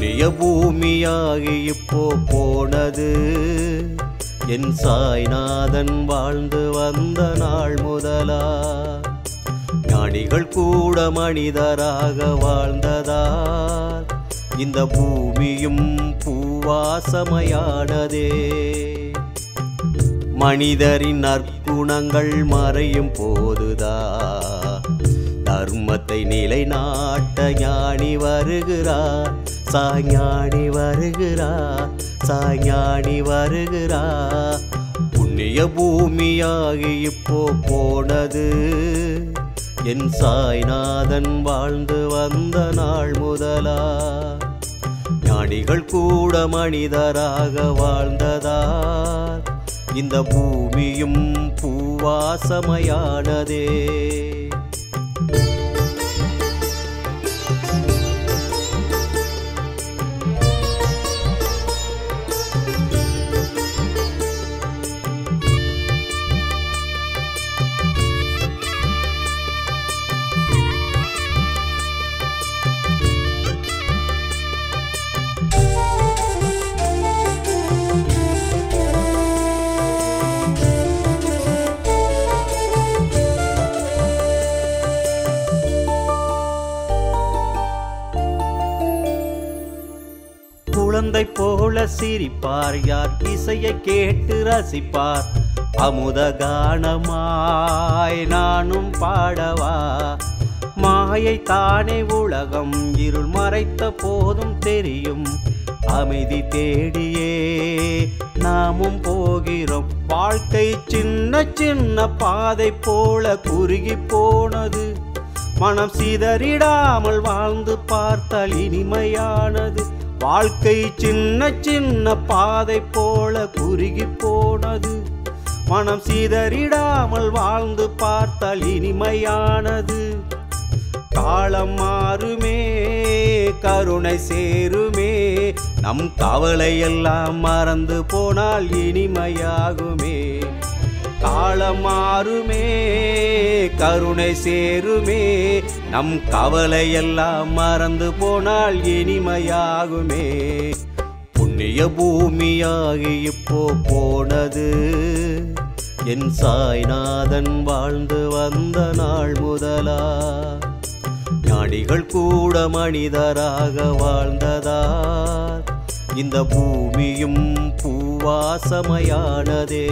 புண்ணிய பூமியாகி இப்போ போனது என் சாய்நாதன் வாழ்ந்து வந்த நாள் முதலா ஞானிகள் கூட மனிதராக வாழ்ந்ததால் இந்த பூமியும் பூவாசமயானதே மனிதரின் நற்குணங்கள் மறையும் போதுதா தர்மத்தை நிலைநாட்ட ஞானி வருகிறார் சாஞானி வருகிறார் சாஞானி வருகிறார் புண்ணிய பூமியாகி இப்போ போனது என் சாய்நாதன் வாழ்ந்து வந்த நாள் முதலா ஞானிகள் கூட மனிதராக வாழ்ந்ததால் இந்த பூமியும் பூவாசமயானதே குழந்தை போல சிரிப்பார் யார் இசையை கேட்டு ரசிப்பார் அமுத கானமாய் நானும் பாடவா மாயை தானே உலகம் இருள் மறைத்த போதும் தெரியும் அமைதி தேடியே நாமும் போகிறோம் வாழ்க்கை சின்ன சின்ன பாதை போல குறுகி போனது மனம் சிதறிடாமல் வாழ்ந்து பார்த்தால் இனிமையானது வாழ்க்கை சின்ன சின்ன பாதை போல குறுகி போனது மனம் சிதறிடாமல் வாழ்ந்து பார்த்தால் இனிமையானது காலம் மாறுமே கருணை சேருமே நம் கவலை எல்லாம் மறந்து போனால் இனிமையாகுமே காலம் மாறுமே கருணை சேருமே நம் கவலை எல்லாம் மறந்து போனால் இனிமையாகுமே புண்ணிய பூமியாகி இப்போ போனது என் சாய்நாதன் வாழ்ந்து வந்த நாள் முதலா ஞானிகள் கூட மனிதராக வாழ்ந்ததால் இந்த பூமியும் பூவாசமயானதே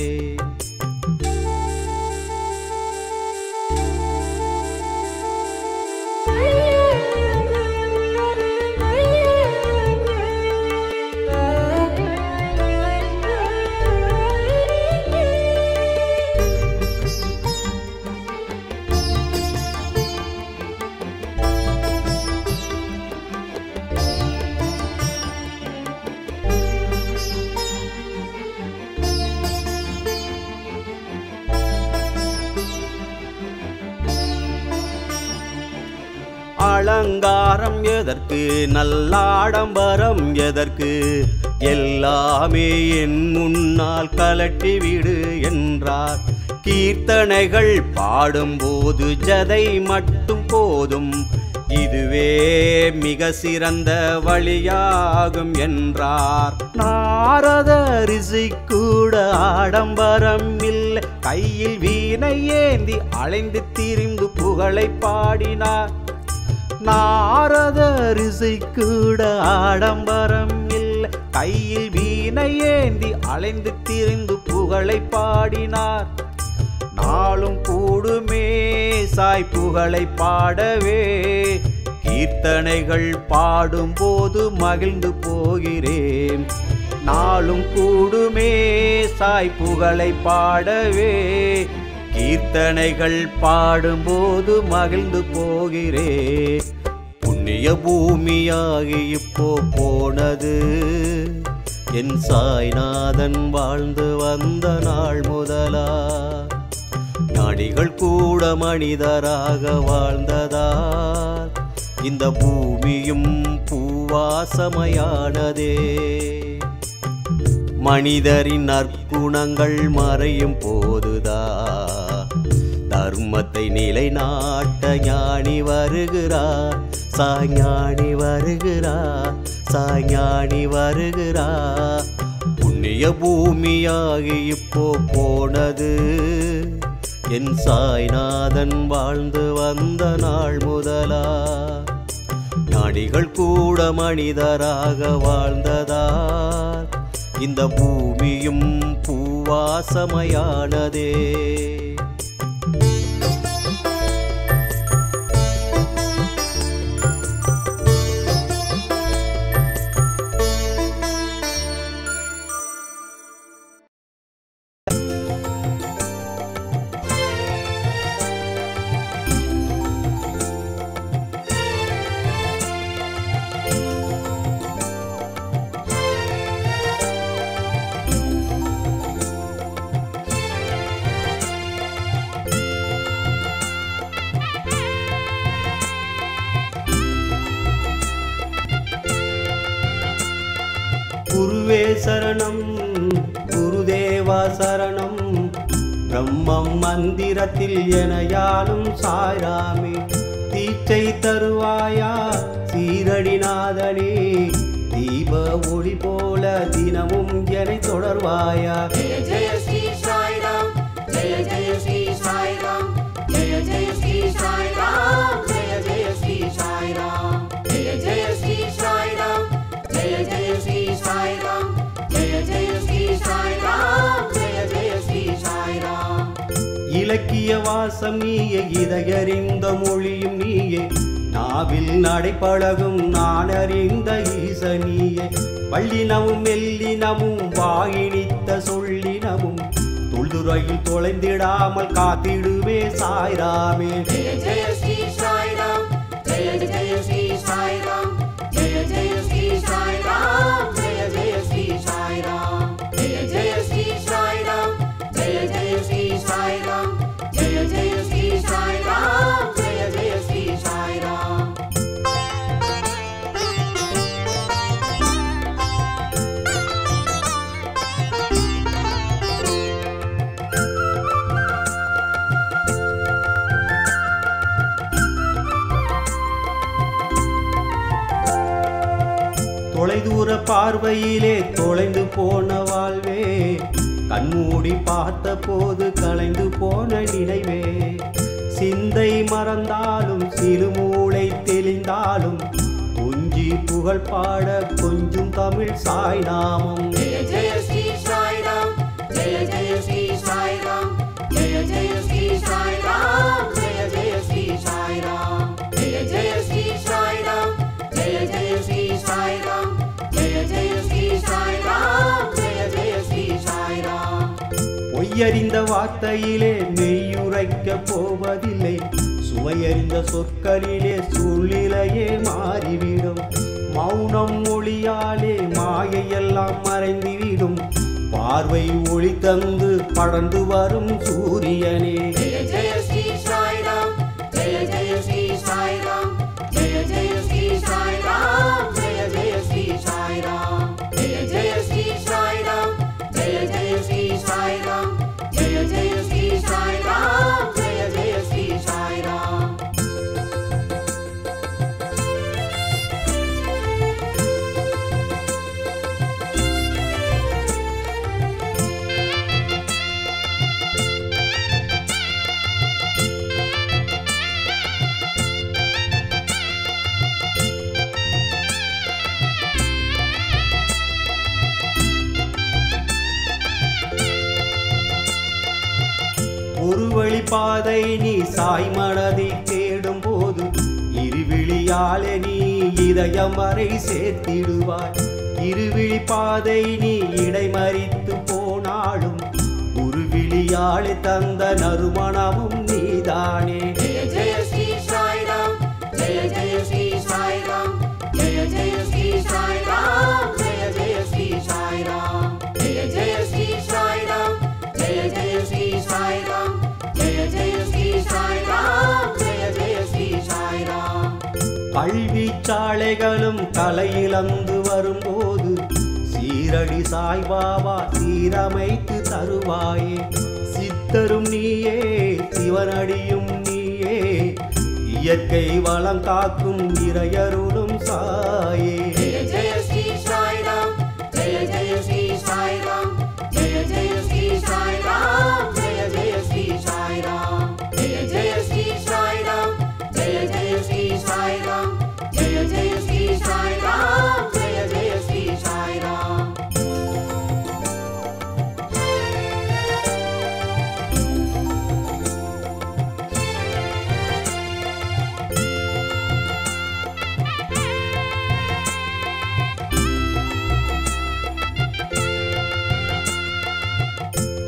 அலங்காரம் எதற்கு நல்லாடம்பரம் எதற்கு எல்லாமே என் முன்னால் கலட்டி விடு என்றார் கீர்த்தனைகள் பாடும்போது ஜதை மட்டும் போதும் இதுவே மிக சிறந்த வழியாகும் என்றார் நாரத ரிஷி கூட ஆடம்பரம் இல்லை கையில் வீணை ஏந்தி அலைந்து திரிந்து புகழை பாடினார் நாரத ரிஷி கூட ஆடம்பரம் இல்லை கையில் வீணை ஏந்தி அலைந்து திரிந்து புகழை பாடினார் நாளும் கூடுமே சாய் புகழை பாடவே கீர்த்தனைகள் பாடும்போது மகிழ்ந்து போகிறேன் நாளும் கூடுமே சாய் புகழை பாடவே கீர்த்தனைகள் பாடும்போது மகிழ்ந்து போகிறே புண்ணிய பூமியாகி இப்போ போனது என் சாய்நாதன் வாழ்ந்து வந்த நாள் முதலா ஞானிகள் கூட மனிதராக வாழ்ந்ததால் இந்த பூமியும் பூவாசமயானதே மனிதரின் நற்குணங்கள் மறையும் போதுதா தர்மத்தை நிலைநாட்ட ஞானி வருகிறார் சாஞானி வருகிறார் சாஞானி வருகிறா புண்ணிய பூமியாகி இப்போ போனது என் சாய்நாதன் வாழ்ந்து வந்த நாள் முதலா ஞானிகள் கூட மனிதராக வாழ்ந்ததால் இந்த பூமியும் பூவாசமயானதே குருவே சரணம் குருதேவா சரணம் பிரம்மம் மந்திரத்தில் என யானும் சாய்ராமே தீச்சை தருவாயா சீரடிநாதனே தீப ஒளி போல தினமும் என்னை தொடர்வாயா जय जय श्री साई राम जय जय श्री साई राम जय जय श्री साई राम जय जय श्री साई राम जय जय श्री साई राम जय जय श्री साई राम जय जय श्री साई राम जय जय श्री साई राम இலக்கிய வாசம் நீயே இதயறிந்த மொழியும் நீயே நாவில் நடைப்பழகும் நான் அறிந்த ஈசனியே வள்ளினமும் மெல்லினமும் வாயினித்த சொல்லினமும் தொல்துறையில் தொலைந்திடாமல் காத்திடுவே சாய்ராமே जय जय श्री साई राम जय जय श्री साई राम जय जय श्री साई राम जय जय श्री साई राम जय जय श्री साई राम जय जय श्री साई राम जय जय श्री साई राम जय जय श्री साई राम தொலைதூர பார்வையிலே தொலைந்து போன வாழ்வே கண்மூடி பார்த்த போது கலைந்து போன நினைவே சிந்தை மறந்தாலும் சிறுமூளை தெளிந்தாலும் கொஞ்சி புகழ் பாட கொஞ்சும் தமிழ் சாய் நாமம் जय जय श्री साई राम जय जय श्री साई राम जय जय श्री साई राम जय जय श्री साई राम जय जय श्री साई राम जय जय श्री साई राम जय जय श्री साई राम जय जय श्री साई राम பொய்யறிந்த வார்த்தையிலே மெய்யுரைக்க போவதில்லை சுவையறிந்த சொற்களிலே சூழ்நிலையே மாறிவிடும் மௌனம் ஒளியாலே மாயையெல்லாம் மறைந்துவிடும் பார்வை ஒளி தந்து படர்ந்து வரும் சூரியனே जय जय श्री साई राम जय जय श्री साई राम जय जय श्री साई राम जय जय श्री साई राम जय जय श्री साई राम जय जय श्री साई राम जय जय श्री साई राम जय जय श्री साई राम ஒரு வழி பாதை நீ சாய் மனதை தேடும் போது இருவிழியாலே நீ இதயம் வரை சேர்த்திடுவாய் இருவிழி பாதை நீ இடைமறித்து போனாலும் உருவிழியாலே தந்த நறுமணமும் நீதானே जय जय श्री साई राम जय जय श्री साई राम जय जय श्री साई राम जय जय श्री साई राम जय जय श्री साई राम जय जय श्री साई राम जय जय श्री साई राम जय जय श्री साई राम கல்வி சாலைகளும் கலையிழந்து வரும்போது சீரடி சாய்பாபா சீரமைத்து தருவாயே சித்தரும் நீயே சிவனடியும் நீயே இயற்கை வளம் காக்கும் இறையருளும் சாயே जय जय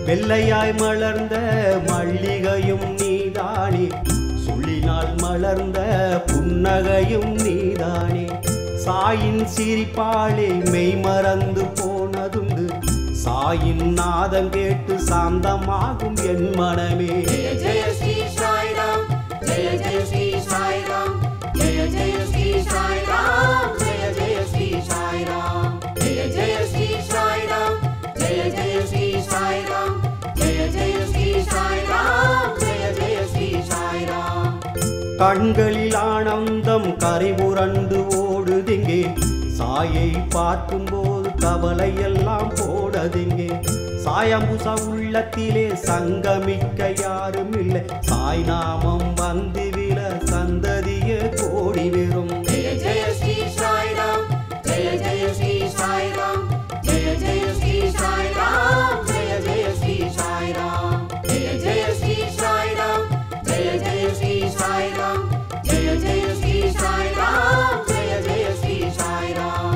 வெள்ளையாய் மலர்ந்த மல்லிகையும் நீதானே சுள்ளினால் மலர்ந்த புன்னகையும் நீதானே சாயின் சிரிப்பாளே மெய் மறந்து போனதுண்டு சாயின் நாதம் கேட்டு சாந்தமாகும் என் மனமே ஜெய ஜெய ஸ்ரீ சாய்ராம் ஜெய ஜெய ஸ்ரீ சாய்ராம் ஜெய ஜெய ஸ்ரீ சாய்ராம் ஜெய ஜெய ஸ்ரீ சாய்ராம் ஜெய ஜெய ஸ்ரீ சாய்ராம் ஜெய ஜெய ஸ்ரீ சாய்ராம் ஜெய ஜெய ஸ்ரீ சாய்ராம் ஜெய ஜெய ஸ்ரீ சாய்ராம் கண்களில் ஆனந்தம் கரை புரண்டு ஓடுதிங்கே சாயை பார்க்கும்போது கவலை எல்லாம் போடதிங்கே சாயம்புச உள்ளத்திலே சங்கமிக்க யாரும் இல்லை சாய் நாமம் வந்து வில சந்ததிய கோடி வெறும் ஜெய ஜெய ஸ்ரீ சாய்ராம் ஜெய ஜெய ஸ்ரீ சாய்ராம் ஜெய ஜெய ஸ்ரீ சாய்ராம் ஜெய ஜெய ஸ்ரீ சாய்ராம் ஜெய ஜெய ஸ்ரீ சாய்ராம் ஜெய ஜெய ஸ்ரீ சாய்ராம் ஜெய ஜெய ஸ்ரீ சாய்ராம் ஜெய ஜெய ஸ்ரீ சாய்ராம்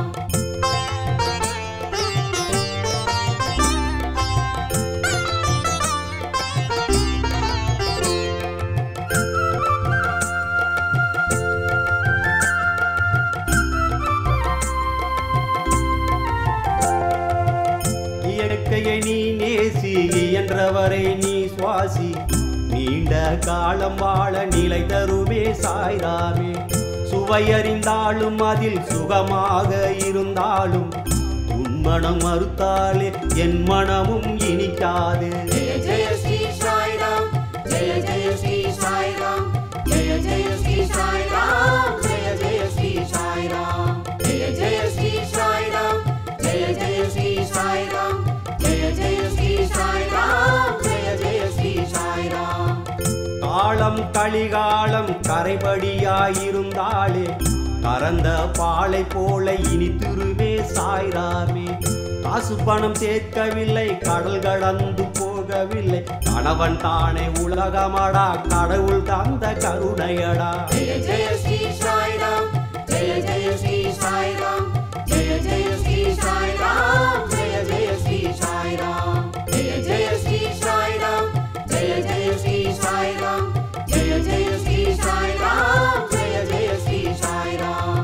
இயற்கையை நீ நேசி இயன்றவரை நீ சுவாசி நீண்ட காலம் வாழ நிலை தருமே சாய்ராமே சுவையறிந்தாலும் அதில் சுகமாக இருந்தாலும் உன் மனம் மறுத்தாலே என் மனமும் இனிக்காது ஜெய ஜெய ஸ்ரீ சாய்ராம் ஜெய ஜெய ஸ்ரீ சாய்ராம் ஜெய ஜெய ஸ்ரீ சாய்ராம் ஜெய ஜெய ஸ்ரீ சாய்ராம் ஜெய ஜெய ஸ்ரீ சாய்ராம் ஜெய ஜெய ஸ்ரீ சாய்ராம் ஜெய ஜெய ஸ்ரீ சாய்ராம் ஜெய ஜெய ஸ்ரீ சாய்ராம் காலம் கலிகாலம் கரைபடியாயிருந்தாலே கறந்த பாலை போல இனி திருவே சாய்ராமே காசு பணம் சேர்க்கவில்லை கடல் கடந்து போகவில்லை கணவன் தானே உலகமடா கடவுள் தந்த கருணையடா ஜெய ஜெய ஸ்ரீ சாய்ராம் ஜெய ஜெய ஸ்ரீ சாய்ராம் ஜெய ஜெய ஸ்ரீ சாய்ராம் ஜெய ஜெய ஸ்ரீ சாய்ராம் ஜெய ஜெய ஸ்ரீ சாய்ராம் ஜெய ஜெய ஸ்ரீ சாய்ராம் ஜெய ஜெய ஸ்ரீ சாய்ராம் ஜெய ஜெய ஸ்ரீ சாய்ராம்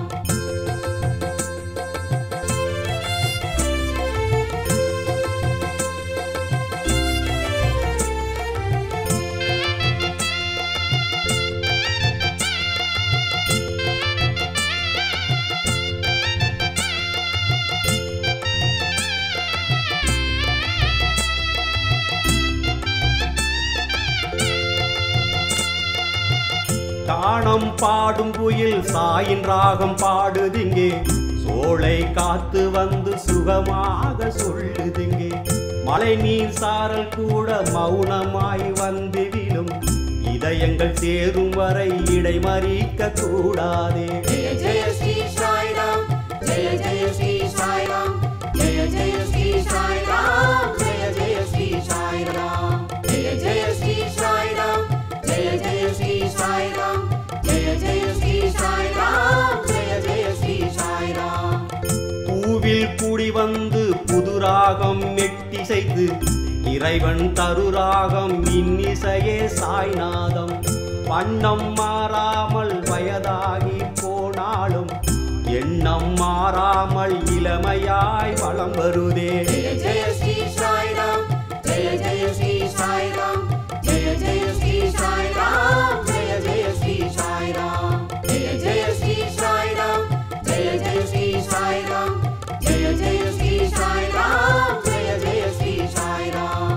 தானம் பாடும் குயில் சாயின் ராகம் பாடுதிங்கே சோலை காத்து வந்து சுகமாக சொல்லுதிங்கே மழை நீர் சாரல் கூட மௌனமாய் வந்து விழும் இதயங்கள் சேரும் வரை இடைமறிக்க கூடாதே ஜெய ஜெய ஸ்ரீ சாய்ராம் ஜெய ஜெய ஸ்ரீ சாய்ராம் ஜெய ஜெய ஸ்ரீ சாய்ராம் ஜெய ஜெய ஸ்ரீ சாய்ராம் ஜெய ஜெய ஸ்ரீ சாய்ராம் ஜெய ஜெய ஸ்ரீ சாய்ராம் ஜெய ஜெய ஸ்ரீ சாய்ராம் ஜெய ஜெய ஸ்ரீ சாய்ராம் பூவில் கூடி வந்து புதுராகம் மெட்டிசைத்து இறைவன் தருராகம் இன்னிசையே சாய்நாதம் வண்ணம் மாறாமல் வயதாகி போனாலும் எண்ணம் மாறாமல் இளமையாய் வளம் வருதே ஜெய ஜெய ஸ்ரீ சாய்ராம் ஜெய ஜெய ஸ்ரீ சாய்ராம் ஜெய ஜெய ஸ்ரீ சாய்ராம் ஜெய ஜெய ஸ்ரீ சாய்ராம் ஜெய ஜெய ஸ்ரீ சாய்ராம் ஜெய ஜெய ஸ்ரீ சாய்ராம் ஜெய ஜெய ஸ்ரீ சாய்ராம் ஜெய ஜெய ஸ்ரீ சாய்ராம்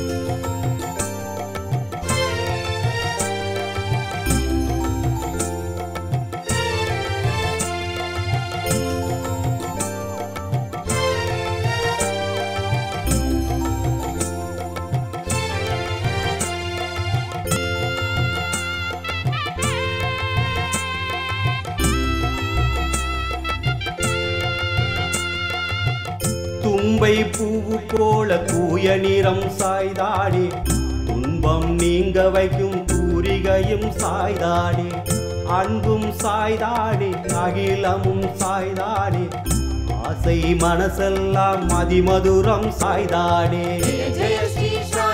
தும்பை பூவு போல தூய நிறம் சாய்தாடே துன்பம் நீங்க வைக்கும் தூரிகையும் சாய்தாடே அன்பும் சாய்தாடே அகிலமும் சாய்தாடே ஆசை மனசெல்லாம் மதிமதுரம் சாய்தாடே ஜெய ஜெய ஸ்ரீ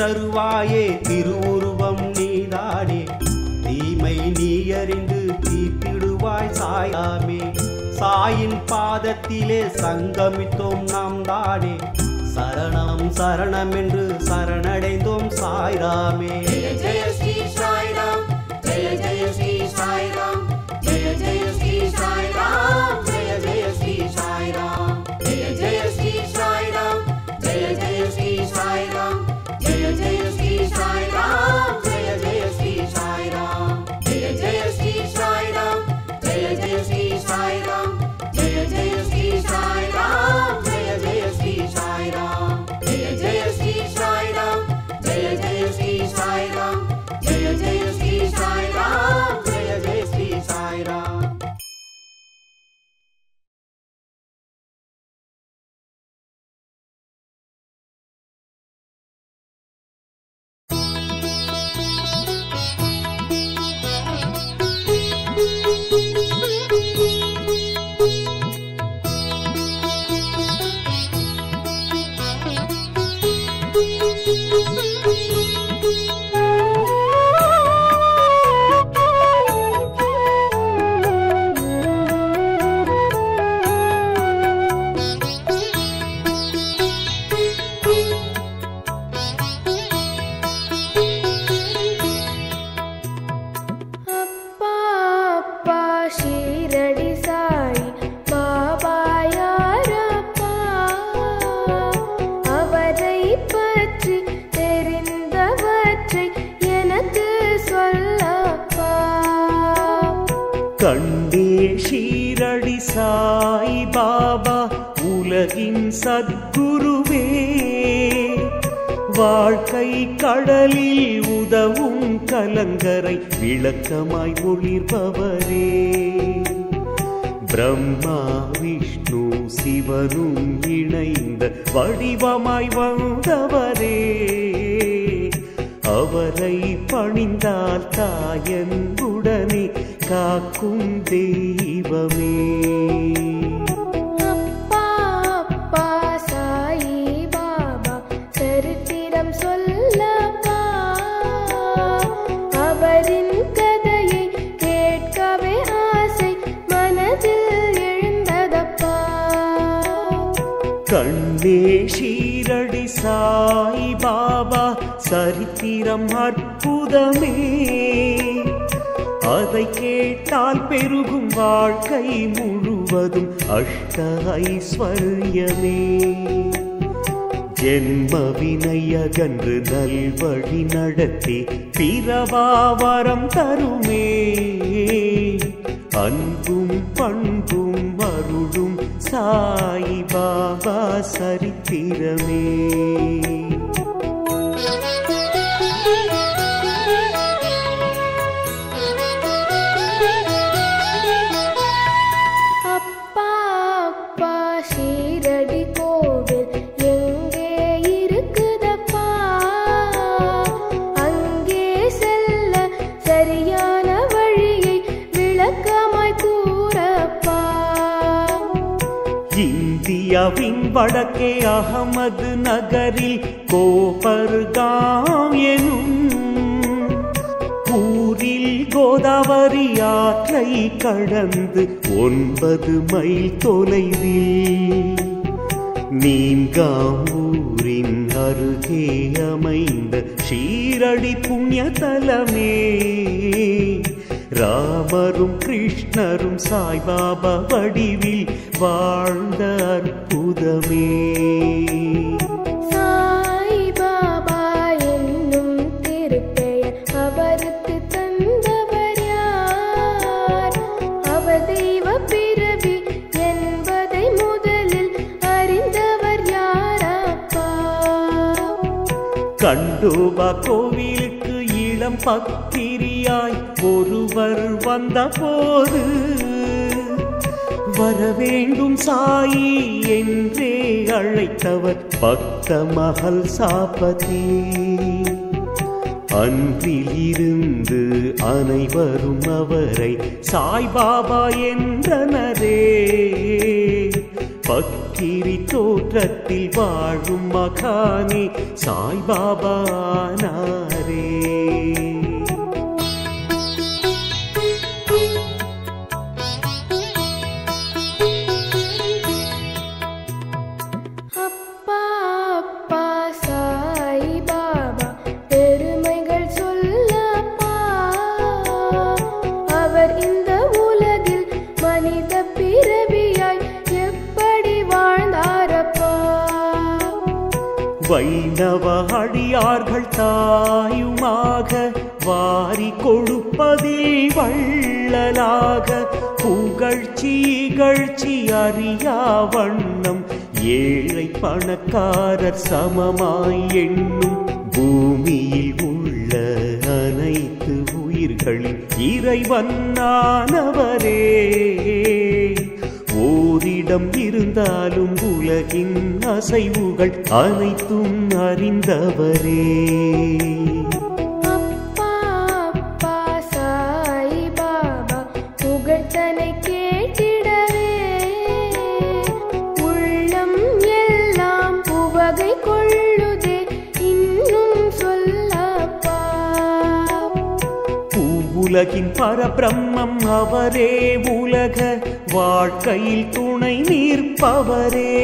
தருவாயே திருவுருவம் நீதானே தீமை நீ அறிந்து தீப்பிடுவாய் சாயாமே சாயின் பாதத்திலே சங்கமித்தோம் நாம் தானே சரணம் சரணம் என்று சரணடைந்தோம் சாய்ராமே जय जय श्री साई राम जय जय श्री साई राम जय जय श्री साई राम जय जय श्री साई राम जय जय श्री साई राम जय जय श्री साई राम जय जय श्री साई राम जय जय श्री साई राम जय जय श्री साई राम जय जय श्री साई राम जय जय श्री साई राम जय जय श्री साई राम जय जय श्री साई राम जय जय श्री साई राम जय जय श्री साई राम जय जय श्री साई राम அப்பா அப்பா ஷீரடி சாய் பாபா யாரப்பா அவரை பற்றி தெரிந்தவற்றை எனக்கு சொல்லப்பா கண்டே ஷீரடி சாய் பாபா உலகின் சத்குருவே வாழ்க்கை கடலில் உதவும் கலங்கரை விளக்கமாய் ஒளிர்பவரே பிரம்மா விஷ்ணு சிவனும் இணைந்த வடிவமாய் வந்தவரே அவரை பணிந்தால் தாயன்புடனே காக்கும் தெய்வமே அப்பா அப்பா சாயி பாபா சரித்திரம் சொல்லப்பா அவரின் கதையை கேட்கவே ஆசை மனதில் எழுந்ததப்பா கண்ணே ஷீரடி சாய் பாபா சரித்திரம் அற்புதமே அதை கேட்டால் பெருகும் வாழ்க்கை முழுவதும் அஷ்ட ஐஸ்வர்யமே ஜென்ம வினையகன்று நல்வழி நடத்தி பிறவாவரம் தருமே அன்பும் பண்பும் அருளும் சாய் பாபா சரித்திரமே அப்பா அப்பா ஷீரடி கோவில் எங்கே இருக்குதப்பா அங்கே செல்ல சரியான வழியை விளக்கமாய் கூறப்பா இந்தியாவின் வடக்கே அகமது நகரில் கோபர்காம் எனும் ஊரில் கோதாவரி ஆற்றை கடந்து ஒன்பது மைல் தொலைவில் நீங்காம் ஊரின் அருகே அமைந்த ஷீரடி புண்ணிய தலமே ராமரும் கிருஷ்ணரும் சாய்பாபா வடிவில் வாழ்ந்த அற்புதமே சாய் பாபா என்னும் திருப்பெயர் அவருக்கு தந்தவர் யார் அவர் தெய்வ பிறவி என்பதை முதலில் அறிந்தவர் யாரப்பா கண்டோபா கோவிலுக்கு இளம் பக்கிரியாய் ஒருவர் வந்தபோது வரவேண்டும் சாயி என்றே அழைத்தவர் பக்த மகள் சாபதி அன்றிலிருந்து அனைவரும் அவரை சாய்பாபா என்றனரே பக்கிரி தோற்றத்தில் வாழும் மகானே சாய்பாபா நாரே அப்பா அப்பா சாய் பாபா பெருமைகள் சொல்லப்பா அவர் இந்த உலகில் மனித பிறவியாய் எப்படி வாழ்ந்தாரப்பா வைணவ அடியார்கள் தாயுமாக வாரி கொடுப்பதில் வள்ளலாக புகழ்ச்சி இகழ்ச்சி அறியா வண்ணம் ஏழை பணக்காரர் சமமாய் எண்ணும் பூமியில் உள்ள அனைத்து உயிர்களின் இறைவனானவரே ஓரிடம் இருந்தாலும் உலகின் அசைவுகள் அனைத்தும் அறிந்தவரே அப்பா அப்பா சாய் பாபா புகழ்த்தனை கேட்டிடவே உள்ளம் எல்லாம் உவகை கொள்ளுதே இன்னும் சொல்லப்பா பூவுலகின் பரபிரம்மம் அவரே உலக வாழ்க்கையில் துணை நிற்பவரே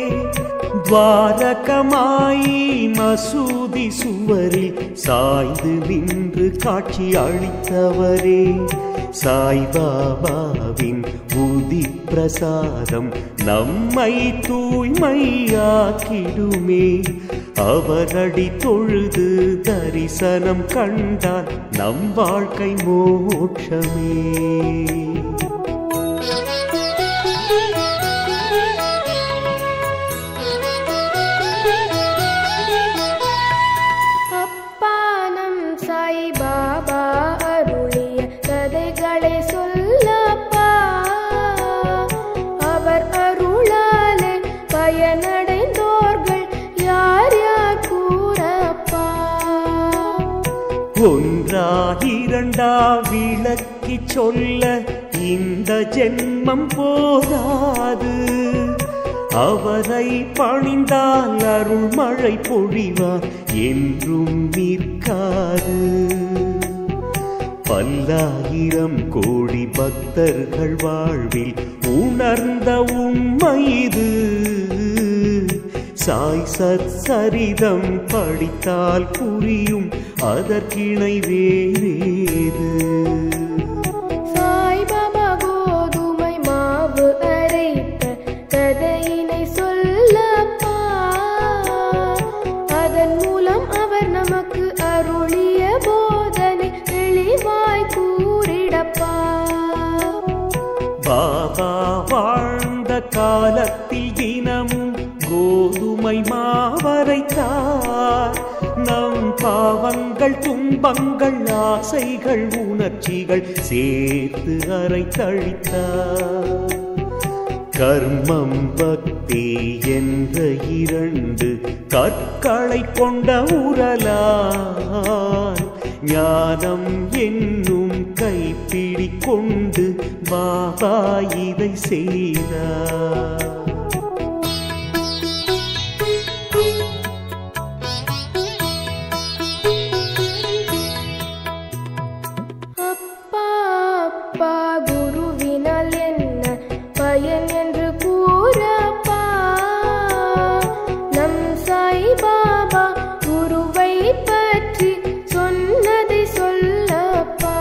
துவாரகமாயி மசூதி சுவரில் சாய்ந்து நின்று காட்சி அளித்தவரே சாய்பாபாவின் உதி பிரசாதம் நம்மை தூய்மையாக்கிடுமே அவரடி தொழுது தரிசனம் கண்டால் நம் வாழ்க்கை மோட்சமே அப்பா நம் சாய் பாபா அருளிய கதைகளை சொல்லப்பா அவர் அருளாலே பயனடைந்தோர்கள் யார் யார் கூறப்பா ஒன்றா இரண்டா விளக்கி சொல்ல இந்த ஜென்மம் போதாது அவரை பணிந்தால் அருள் மழை பொழிவார் என்றும் நிற்காது பல்லாயிரம் கோடி பக்தர்கள் வாழ்வில் உணர்ந்த உண்மை இது சாய் சத் சரிதம் படித்தால் புரியும் அதற்கிணை வேறேது சாய் பாபா கோதுமை மாவு அரைத்த கதையினை சொல்லப்பா அதன் மூலம் அவர் நமக்கு அருளிய போதனை தெளிவாய் கூறிடப்பா பாபா வாழ்ந்த காலத்தில் தினமும் கோதுமை மாவரைத்தார் நம் பாவங்கள் துன்பங்கள் ஆசைகள் உணர்ச்சிகள் சேர்த்து அரைத்தழித்தார் கர்மம் பக்தி என்ற இரண்டு கற்களை கொண்ட உரலால் ஞானம் என்னும் கைப்பிடி கொண்டு பாபா இதை செய்தார் அப்பா அப்பா குருவினால் என்ன பயன் என்று கூறப்பா நம் சாய் பாபா குருவை பற்றி சொன்னதை சொல்லப்பா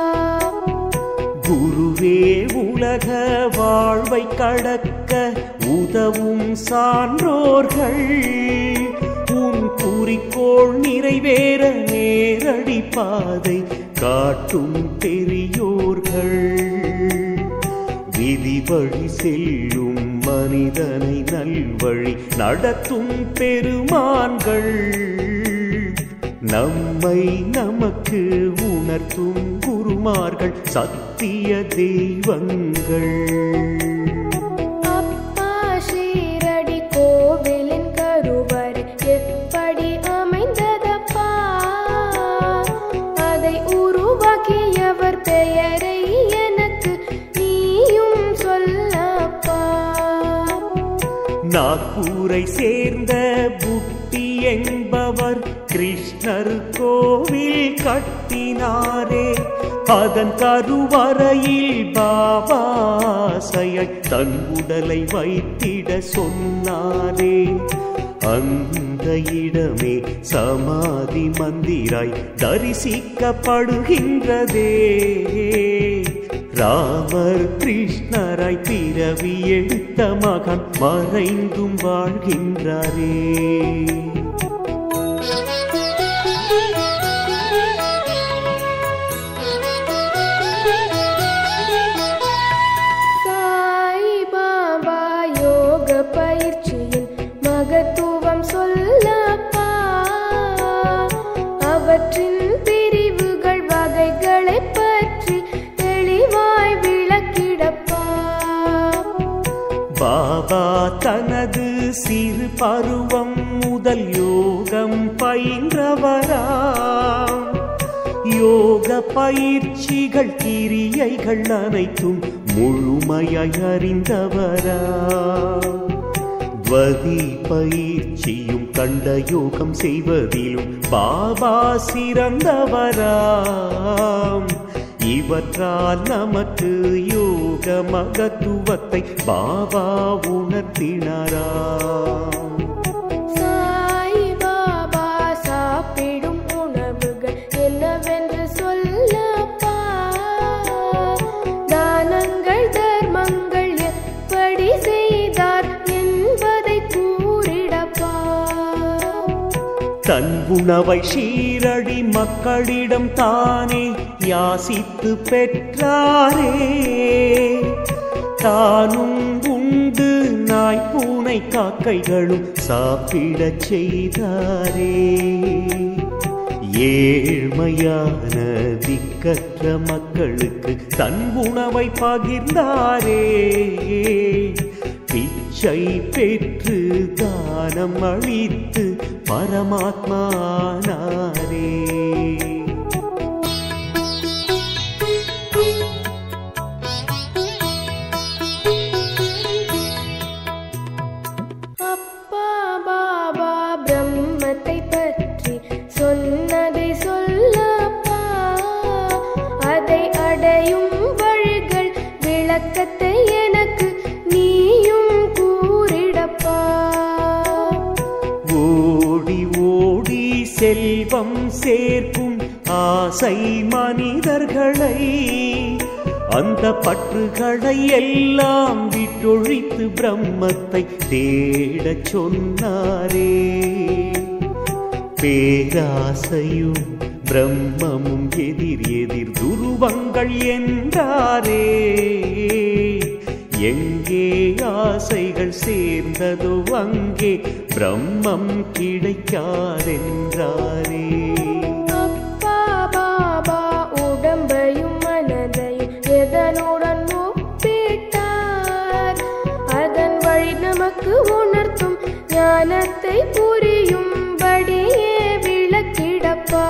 குருவே உலக வாழ்வை கடக்க உதவும் சான்றோர்கள் உன் குறிக்கோள் நிறைவேற நேரடி பாதை காட்டும் பெரியோர்கள் விதி வழி செல்லும் மனிதனை நல்வழி நடத்தும் பெருமான்கள் நம்மை நமக்கு உணர்த்தும் குருமார்கள் சத்திய தெய்வங்கள் அப்பா ஷீரடி கோவிலின் கருவறை எப்படி அமைந்ததப்பா அதை உருவாக்கியவர் பெயரை எனக்கு நீயும் சொல்லப்பா நாக்பூரை சேர்ந்த புட்டி என்பவர் கிருஷ்ணர் கோவில் கட்டினாரே அதன் கருவறையில் பாபாசையை தன் உடலை வைத்திட சொன்னாரே அந்த இடமே சமாதி மந்திராய் தரிசிக்கப்படுகின்றதே ராமர் கிருஷ்ணராய் பிறவி எடுத்த மகன் மறைந்தும் வாழ்கின்றாரே சாய் பாபா யோக பயிற்சியின் மகத்துவம் சொல்லப்பா அவற்றின் பிரிவுகள் வகைகளை பற்றி தெளிவாய் விளக்கிடப்பா பாபா தனது சிறு பருவம் முதல் யோகம் பயின்றவராம் யோக பயிற்சிகள் கிரியைகள் அனைத்தும் முழுமையாய் அறிந்தவராம் துவதி பயிற்சியும் கண்ட யோகம் செய்வதிலும் பாபா சிறந்தவராம் இவற்றால் நமக்கு யோக மகத்துவத்தை பாபா உணர்த்தினாராம் சாய் பாபா சாப்பிடும் உணவுகள் என்னவென்று சொல்லப்பா தானங்கள் தர்மங்கள் எப்படி செய்தார் என்பதை கூறிடப்பா தன் உணவை ஷீரடி மக்களிடம் தானே யாசித்து பெற்றாரே தானும் உண்டு நாய் பூனை காக்கைகளும் சாப்பிடச் செய்தாரே ஏழ்மையான திக்கற்ற மக்களுக்கு தன் உணவை பகிர்ந்தாரே பிச்சை பெற்று தானம் அளித்து பரமாத்மானாரே அப்பா பாபா பிரம்மத்தை பற்றி சொன்னதை சொல்லப்பா அதை அடையும் வழிகள் விளக்கத்தை எனக்கு நீயும் கூறிடப்பா ஓடி ஓடி செல்வம் சேர்க்கும் ஆசை மனிதர்களை அந்த பற்றுகளை எல்லாம் விட்டொழித்து பிரம்மத்தை தேடச் சொன்னாரே பேராசையும் பிரம்மமும் எதிர் எதிர் துருவங்கள் என்றாரே எங்கே ஆசைகள் சேர்ந்ததோ அங்கே பிரம்மம் கிடைக்காதென்றாரே அப்பா பாபா உடம்பையும் மனதையும் எதனுடன் ஒப்பிட்டார் அதன் வழி நமக்கு உணர்த்தும் ஞானத்தை புரியும்படியே விளக்கிடப்பா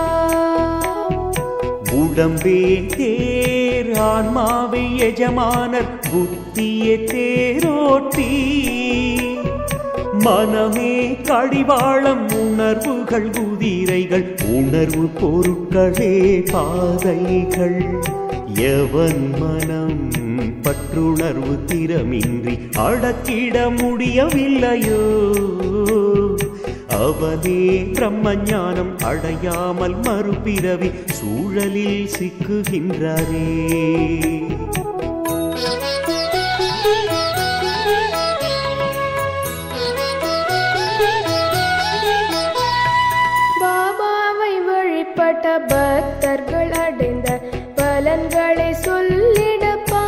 உடம்பே தேர் ஆன்மாவை எஜமானர் புத்தியே தேரோட்டி மனமே கடிவாளம் உணர்வுகள் குதிரைகள் உணர்வு பொருட்களே பாதைகள் எவன் மனம் பற்றுணர்வு திறமின்றி அடக்கிட முடியவில்லையோ அவனே பிரம்மஞானம் அடையாமல் மறுபிறவி சூழலில் சிக்குகின்றாரே பாபாவை வழிபட்ட பக்தர்கள் அடைந்த பலன்களை சொல்லிடப்பா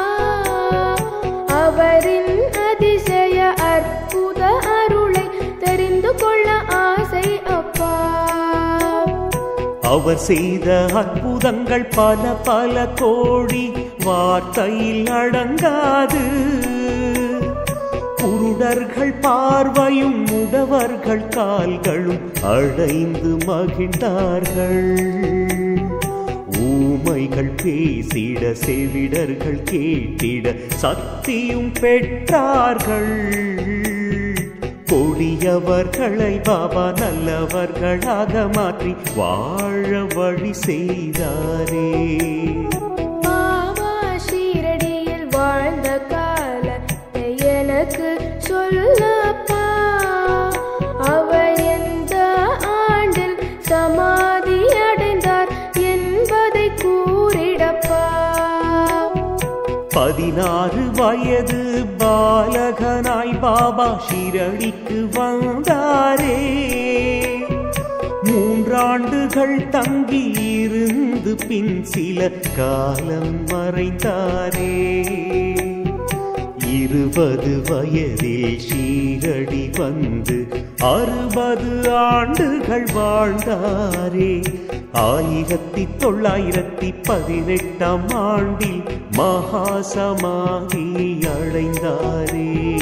அவரின் அதிசய அற்புத அருளை தெரிந்து கொள்ள ஆசை அப்பா அவர் செய்த அற்புதங்கள் பல பல கோடி வார்த்தையில் அடங்காது குருடர்கள் பார்வையும் முடவர்கள் கால்களும் அடைந்து மகிழ்ந்தார்கள் ஊமைகள் பேசிட செவிடர்கள் கேட்டிட சக்தியும் பெற்றார்கள் கொடியவர்களை பாபா நல்லவர்களாக மாற்றி வாழ வழி செய்தாரே பாபா ஷீரடியில் வாழ்ந்த காலத்தை எனக்கு சொல்லப்பா அவர் எந்த ஆண்டில் சமாதி அடைந்தார் என்பதை கூறிடப்பா பதினாறு வயது பாலகனாய் பாபா ஷிரடிக்கு வந்தாரே மூன்றாண்டுகள் தங்கி இருந்து பின் சில காலம் மறைந்தாரே இருபது வயதில் ஷீரடி வந்து அறுபது ஆண்டுகள் வாழ்ந்தாரே ஆயிரத்தி தொள்ளாயிரத்தி பதினெட்டாம் ஆண்டில் மகாசமாதி அடைந்தாரே